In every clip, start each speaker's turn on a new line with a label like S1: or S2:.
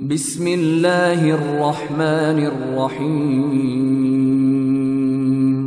S1: بسم الله الرحمن الرحيم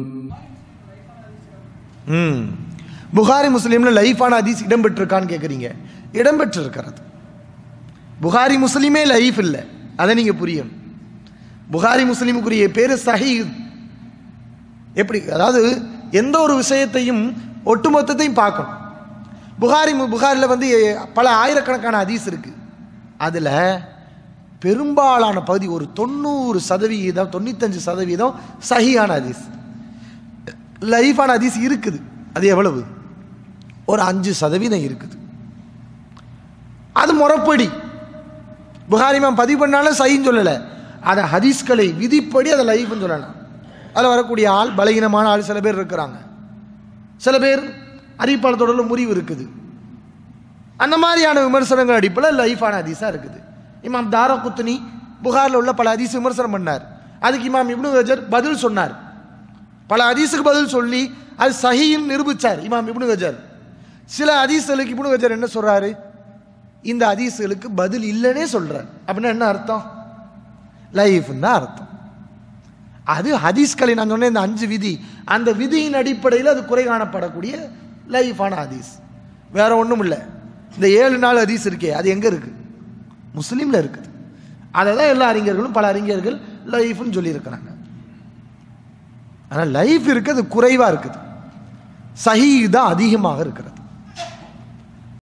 S2: ம் புகாரி முஸ்லீம்ல லைஃபான ஹதீஸ் இடம்பெற்றிருக்கான்னு கேட்குறீங்க இடம்பெற்றிருக்கிறது புகாரி முஸ்லீமே லைஃப் இல்லை அதை நீங்கள் புரியணும் புகாரி முஸ்லீமுக்குரிய பேர் சஹீத் எப்படி அதாவது எந்த ஒரு விஷயத்தையும் ஒட்டுமொத்தத்தையும் பார்க்கணும் புகாரி மு- புகாரில் வந்து பல ஆயிரக்கணக்கான ஹதீஸ் இருக்கு அதில் பெரும்பாலான பகுதி ஒரு தொண்ணூறு சதவீதம் தொண்ணூத்தஞ்சு சதவீதம் சஹியான ஹதீஸ் லைஃபான ஹதீஸ் இருக்குது அது எவ்வளவு ஒரு அஞ்சு சதவீதம் இருக்குது அது முறைப்படி புகாரி மேம் பதிவு பண்ணாலும் சைன்னு சொல்லலை அதை ஹதீஸ்களை விதிப்படி அதை லைஃப்னு சொல்லலாம் அதில் வரக்கூடிய ஆள் பலகீனமான ஆள் சில பேர் இருக்கிறாங்க சில பேர் அறிவிப்பாளர் தொடரில் முறிவு இருக்குது அந்த மாதிரியான விமர்சனங்கள் அடிப்படையில் லைஃபான ஹதீஸாக இருக்குது இமாம் தாரா குத்னி புகாரில் உள்ள பல ஹதீஸ் விமர்சனம் பண்ணார் அதுக்கு இமாம் இப்னு ஹஜர் பதில் சொன்னார் பல ஹதீஸுக்கு பதில் சொல்லி அது சஹின்னு நிரூபிச்சார் இமாம் இப்னு ஹஜர் சில ஹதீஸ்களுக்கு இப்னு ஹஜர் என்ன சொல்றாரு இந்த ஹதீஸ்களுக்கு பதில் இல்லைன்னே சொல்றார் அப்படின்னா என்ன அர்த்தம் லைஃப்னு தான் அர்த்தம் அது ஹதீஸ்களை நான் சொன்னேன் இந்த அஞ்சு விதி அந்த விதியின் அடிப்படையில் அது குறை காணப்படக்கூடிய லைஃபான ஹதீஸ் வேற ஒன்றும் இல்லை இந்த ஏழு நாள் ஹதீஸ் இருக்கே அது எங்கே இருக்கு முஸ்லீமில் இருக்குது அதை தான் எல்லா அறிஞர்களும் பல அறிஞர்கள் லைஃப்னு சொல்லியிருக்கிறாங்க ஆனால் லைஃப் இருக்குது அது குறைவாக இருக்குது சஹீ தான் அதிகமாக இருக்கிறது